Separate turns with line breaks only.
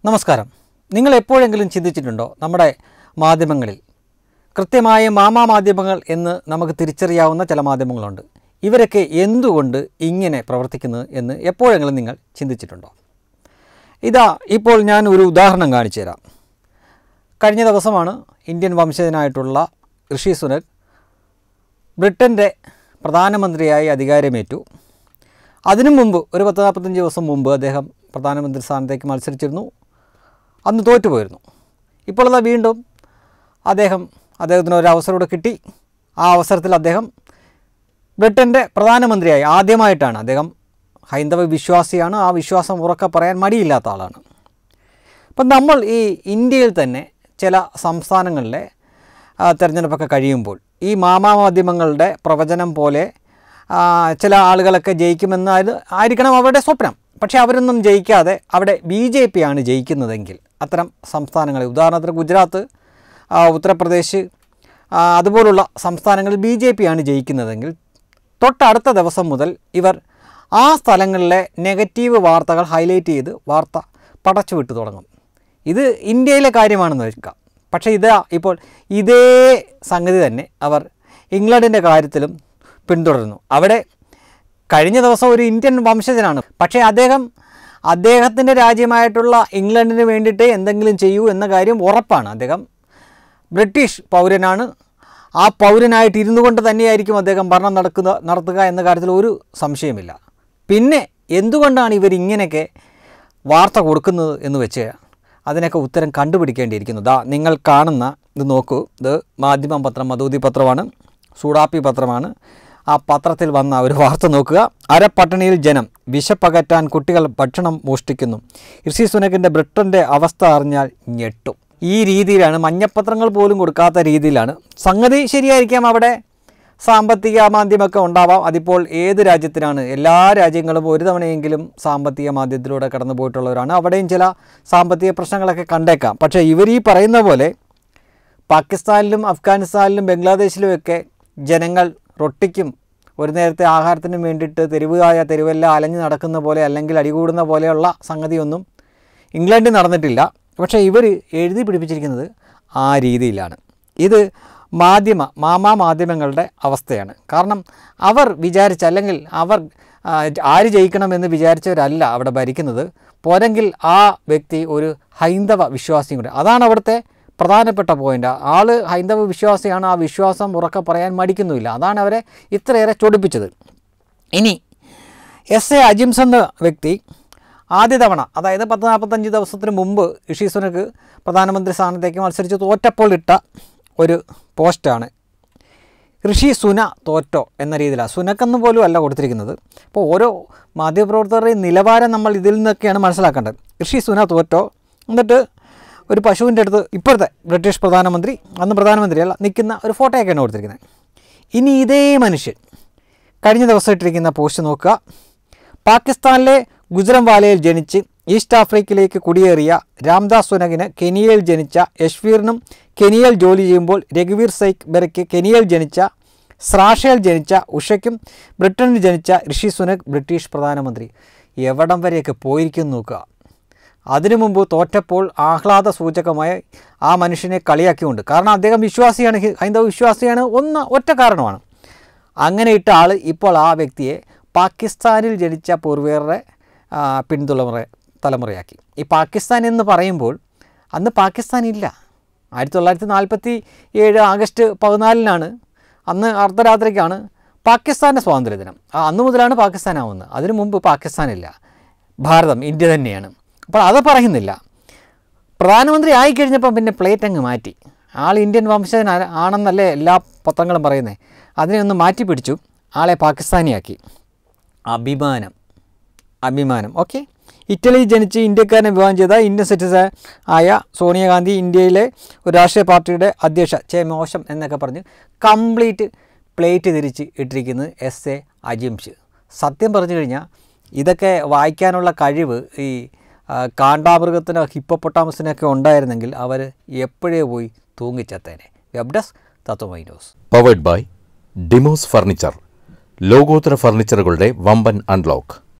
നമസ്കാരം നിങ്ങൾ എപ്പോഴെങ്കിലും ചിന്തിച്ചിട്ടുണ്ടോ നമ്മുടെ മാധ്യമങ്ങളിൽ കൃത്യമായ മാമാ മാധ്യമങ്ങൾ എന്ന് നമുക്ക് തിരിച്ചറിയാവുന്ന ചില മാധ്യമങ്ങളുണ്ട് ഇവരൊക്കെ എന്തുകൊണ്ട് ഇങ്ങനെ പ്രവർത്തിക്കുന്നത് എന്ന് എപ്പോഴെങ്കിലും നിങ്ങൾ ചിന്തിച്ചിട്ടുണ്ടോ ഇതാ ഇപ്പോൾ ഞാൻ ഒരു ഉദാഹരണം കാണിച്ചു തരാം കഴിഞ്ഞ ദിവസമാണ് ഇന്ത്യൻ വംശജനായിട്ടുള്ള ഋഷി സുനക് ബ്രിട്ടൻ്റെ പ്രധാനമന്ത്രിയായി അധികാരമേറ്റു അതിനു മുമ്പ് ഒരു പത്ത് നാൽപ്പത്തഞ്ച് ദിവസം മുമ്പ് അദ്ദേഹം പ്രധാനമന്ത്രി സ്ഥാനത്തേക്ക് മത്സരിച്ചിരുന്നു അന്ന് തോറ്റുപോയിരുന്നു ഇപ്പോൾ അതാ വീണ്ടും അദ്ദേഹം അദ്ദേഹത്തിന് ഒരു അവസരം കൂടെ കിട്ടി ആ അവസരത്തിൽ അദ്ദേഹം ബ്രിട്ടൻ്റെ പ്രധാനമന്ത്രിയായി ആദ്യമായിട്ടാണ് അദ്ദേഹം ഹൈന്ദവ വിശ്വാസിയാണ് ആ വിശ്വാസം ഉറക്കെ പറയാൻ മടിയില്ലാത്ത ആളാണ് അപ്പം നമ്മൾ ഈ ഇന്ത്യയിൽ തന്നെ ചില സംസ്ഥാനങ്ങളിലെ ആ, തെരഞ്ഞെടുപ്പൊക്കെ കഴിയുമ്പോൾ ഈ മാമാ മാധ്യമങ്ങളുടെ പ്രവചനം പോലെ ആ, ചില ആളുകളൊക്കെ ജയിക്കുമെന്ന് അത് ആയിരിക്കണം അവരുടെ സ്വപ്നം പക്ഷേ അവരൊന്നും ജയിക്കാതെ അവിടെ ബി ജെ പി ആണ് ജയിക്കുന്നതെങ്കിൽ അത്തരം സംസ്ഥാനങ്ങളിൽ ഉദാഹരണത്തിന് ഗുജറാത്ത് ആ, ഉത്തർപ്രദേശ് ആ, അതുപോലുള്ള സംസ്ഥാനങ്ങളിൽ ബി ജെ പി ആണ് ജയിക്കുന്നതെങ്കിൽ തൊട്ടടുത്ത ദിവസം മുതൽ ഇവർ ആ സ്ഥലങ്ങളിലെ നെഗറ്റീവ് വാർത്തകൾ ഹൈലൈറ്റ് ചെയ്ത് വാർത്ത പടച്ചു വിട്ടു തുടങ്ങും ഇത് ഇന്ത്യയിലെ കാര്യമാണെന്ന് വെക്കാം പക്ഷേ ഇതാ ഇപ്പോൾ ഇതേ സംഗതി തന്നെ അവർ ഇംഗ്ലണ്ടിൻ്റെ കാര്യത്തിലും പിന്തുടരുന്നു അവിടെ കഴിഞ്ഞ ദിവസം ഒരു ഇന്ത്യൻ വംശജനാണ് പക്ഷേ അദ്ദേഹം അദ്ദേഹത്തിൻ്റെ രാജ്യമായിട്ടുള്ള ഇംഗ്ലണ്ടിന് വേണ്ടിയിട്ട് എന്തെങ്കിലും ചെയ്യൂ എന്ന കാര്യം ഉറപ്പാണ് അദ്ദേഹം ബ്രിട്ടീഷ് പൗരനാണ് ആ പൗരനായിട്ട് ഇരുന്നു കൊണ്ട് തന്നെയായിരിക്കും അദ്ദേഹം ഭരണം നടക്കുന്ന നടത്തുക എന്ന കാര്യത്തിൽ ഒരു സംശയമില്ല പിന്നെ എന്തുകൊണ്ടാണ് ഇവർ ഇങ്ങനെയൊക്കെ വാർത്ത കൊടുക്കുന്നത് എന്ന് വെച്ച് അതിനൊക്കെ ഉത്തരം കണ്ടുപിടിക്കേണ്ടിയിരിക്കുന്നു ദാ നിങ്ങൾ കാണുന്ന ഇത് നോക്കൂ ഇത് മാധ്യമം പത്രം മധൂതി പത്രമാണ് സൂടാപ്പി പത്രമാണ് ആ പത്രത്തിൽ വന്ന ഒരു വാർത്ത നോക്കുക അരപ്പട്ടിണിയിൽ ജനം വിശപ്പകറ്റാൻ കുട്ടികൾ ഭക്ഷണം മോഷ്ടിക്കുന്നു ഋഷി സുനകിൻ്റെ ബ്രിട്ടൻ്റെ അവസ്ഥ അറിഞ്ഞാൽ ഞെട്ടും ഈ രീതിയിലാണ് മഞ്ഞപ്പത്രങ്ങൾ പോലും കൊടുക്കാത്ത രീതിയിലാണ് സംഗതി ശരിയായിരിക്കാം അവിടെ സാമ്പത്തിക മാന്ദ്യമൊക്കെ ഉണ്ടാവാം അതിപ്പോൾ ഏത് രാജ്യത്തിനാണ് എല്ലാ രാജ്യങ്ങളും ഒരു തവണയെങ്കിലും സാമ്പത്തിക മാന്ദ്യത്തിലൂടെ കടന്നു പോയിട്ടുള്ളവരാണ് അവിടെയും ചില സാമ്പത്തിക പ്രശ്നങ്ങളൊക്കെ കണ്ടേക്കാം പക്ഷേ ഇവർ ഈ പറയുന്ന പോലെ പാകിസ്ഥാനിലും അഫ്ഗാനിസ്ഥാനിലും ബംഗ്ലാദേശിലുമൊക്കെ ജനങ്ങൾ റൊട്ടിക്കും ഒരു നേരത്തെ ആഹാരത്തിനും വേണ്ടിയിട്ട് തെരുവായ തെരുവെല്ലാം അലഞ്ഞു നടക്കുന്ന പോലെ അല്ലെങ്കിൽ അടികൂടുന്ന പോലെയുള്ള സംഗതിയൊന്നും ഇംഗ്ലണ്ടിൽ നടന്നിട്ടില്ല പക്ഷേ ഇവർ എഴുതി പിടിപ്പിച്ചിരിക്കുന്നത് ആ രീതിയിലാണ് ഇത് മാധ്യമ മാമാ മാധ്യമങ്ങളുടെ അവസ്ഥയാണ് കാരണം അവർ വിചാരിച്ച അല്ലെങ്കിൽ അവർ ആ, ആര് ജയിക്കണമെന്ന് വിചാരിച്ചവരല്ല അവിടെ ഭരിക്കുന്നത് പോരെങ്കിൽ ആ വ്യക്തി ഒരു ഹൈന്ദവ വിശ്വാസിയും കൂടെ അതാണ് അവിടുത്തെ പ്രധാനപ്പെട്ട പോയിൻ്റ് ആൾ ഹൈന്ദവ വിശ്വാസിയാണ് ആ വിശ്വാസം ഉറക്കെ പറയാൻ മടിക്കുന്നുമില്ല അതാണ് അവരെ ഇത്രയേറെ ചൊടിപ്പിച്ചത് ഇനി എസ് എ അജിംസ് എന്ന വ്യക്തി ആദ്യ തവണ അതായത് പത്ത് നാൽപ്പത്തഞ്ച് ദിവസത്തിന് മുമ്പ് ഋഷി സുനക്ക് പ്രധാനമന്ത്രി സ്ഥാനത്തേക്ക് മത്സരിച്ച് തോറ്റപ്പോൾ ഇട്ട ഒരു പോസ്റ്റാണ് ഋഷി സുന തോറ്റോ എന്ന രീതിയിലാണ് സുനക്കെന്ന് പോലും അല്ല കൊടുത്തിരിക്കുന്നത് അപ്പോൾ ഓരോ മാധ്യമപ്രവർത്തകരുടെയും നിലവാരം നമ്മൾ ഇതിൽ നിന്നൊക്കെയാണ് മനസ്സിലാക്കേണ്ടത് ഋഷി സുന തോറ്റോ എന്നിട്ട് ഒരു പശുവിൻ്റെ അടുത്ത് ഇപ്പോഴത്തെ ബ്രിട്ടീഷ് പ്രധാനമന്ത്രി അന്ന് പ്രധാനമന്ത്രിയല്ല നിൽക്കുന്ന ഒരു ഫോട്ടോയൊക്കെയാണ് കൊടുത്തിരിക്കുന്നത് ഇനി ഇതേ മനുഷ്യൻ കഴിഞ്ഞ ദിവസം ഇട്ടിരിക്കുന്ന പോസ്റ്റ് നോക്കുക പാകിസ്ഥാനിലെ ഗുജറംവാലയിൽ ജനിച്ച് ഈസ്റ്റ് ആഫ്രിക്കയിലേക്ക് കുടിയേറിയ രാംദാസ് സുനകിന് കെനിയയിൽ ജനിച്ച യശ്വീറിനും കെനിയയിൽ ജോലി ചെയ്യുമ്പോൾ രഘുവീർ സൈക് ബെറയ്ക്ക് കെനിയയിൽ ജനിച്ച സ്രാഷയിൽ ജനിച്ച ഉഷയ്ക്കും ബ്രിട്ടനിൽ ജനിച്ച ഋഷി സുനക് ബ്രിട്ടീഷ് പ്രധാനമന്ത്രി എവിടം വരെയൊക്കെ പോയിരിക്കുന്നു നോക്കുക അതിനു മുമ്പ് തോറ്റപ്പോൾ ആഹ്ലാദ സൂചകമായി ആ മനുഷ്യനെ കളിയാക്കിയുണ്ട് കാരണം അദ്ദേഹം വിശ്വാസിയാണ് ഹി- ഹൈന്ദവ വിശ്വാസിയാണ് ഒന്ന് ഒറ്റ കാരണമാണ് അങ്ങനെ ഇട്ട ആൾ ഇപ്പോൾ ആ വ്യക്തിയെ പാകിസ്ഥാനിൽ ജനിച്ച പൂർവികരുടെ ആ, പിന്തുലമുറ തലമുറയാക്കി ഈ പാകിസ്ഥാൻ എന്ന് പറയുമ്പോൾ അന്ന് പാകിസ്ഥാൻ ഇല്ല ആയിരത്തി തൊള്ളായിരത്തി നാൽപ്പത്തി ഏഴ് ആഗസ്റ്റ് പതിനാലിനാണ് അന്ന് അർദ്ധരാത്രിക്കാണ് പാകിസ്ഥാൻ്റെ സ്വാതന്ത്ര്യ ദിനം ആ അന്ന് മുതലാണ് പാകിസ്ഥാൻ ആവുന്നത് അതിനു മുമ്പ് പാകിസ്ഥാനില്ല ഭാരതം ഇന്ത്യ തന്നെയാണ് അപ്പോൾ അത് പറയുന്നില്ല പ്രധാനമന്ത്രി ആയിക്കഴിഞ്ഞപ്പം പിന്നെ പ്ലേറ്റ് അങ്ങ് മാറ്റി ആൾ ഇന്ത്യൻ വംശജൻ ആ- ആണെന്നല്ലേ എല്ലാ പത്രങ്ങളും പറയുന്നത് അതിനെ ഒന്ന് മാറ്റി പിടിച്ചു ആളെ പാകിസ്ഥാനിയാക്കി അഭിമാനം അഭിമാനം ഓക്കെ ഇറ്റലിയിൽ ജനിച്ച് ഇന്ത്യക്കാരനെ വിവാഹം ചെയ്ത ഇന്ത്യൻ സിറ്റിസൺ ആയ സോണിയാഗാന്ധി ഇന്ത്യയിലെ ഒരു രാഷ്ട്രീയ പാർട്ടിയുടെ അധ്യക്ഷ ചേ മോശം എന്നൊക്കെ പറഞ്ഞ് കംപ്ലീറ്റ് പ്ലേറ്റ് തിരിച്ച് ഇട്ടിരിക്കുന്നത് എസ് എ അജിംഷ് സത്യം പറഞ്ഞു കഴിഞ്ഞാൽ ഇതൊക്കെ വായിക്കാനുള്ള കഴിവ് ഈ ആ, കാണ്ടാമൃഗത്തിനോ ഹിപ്പോപ്പൊട്ടാമസിനൊക്കെ ഉണ്ടായിരുന്നെങ്കിൽ അവർ എപ്പോഴേ പോയി തൂങ്ങിച്ചത്തേനെ web desk Tatwamayi news
powered by Demos furniture ലോകോത്തര ഫർണിച്ചറുകളുടെ വമ്പൻ അൺലോക്ക്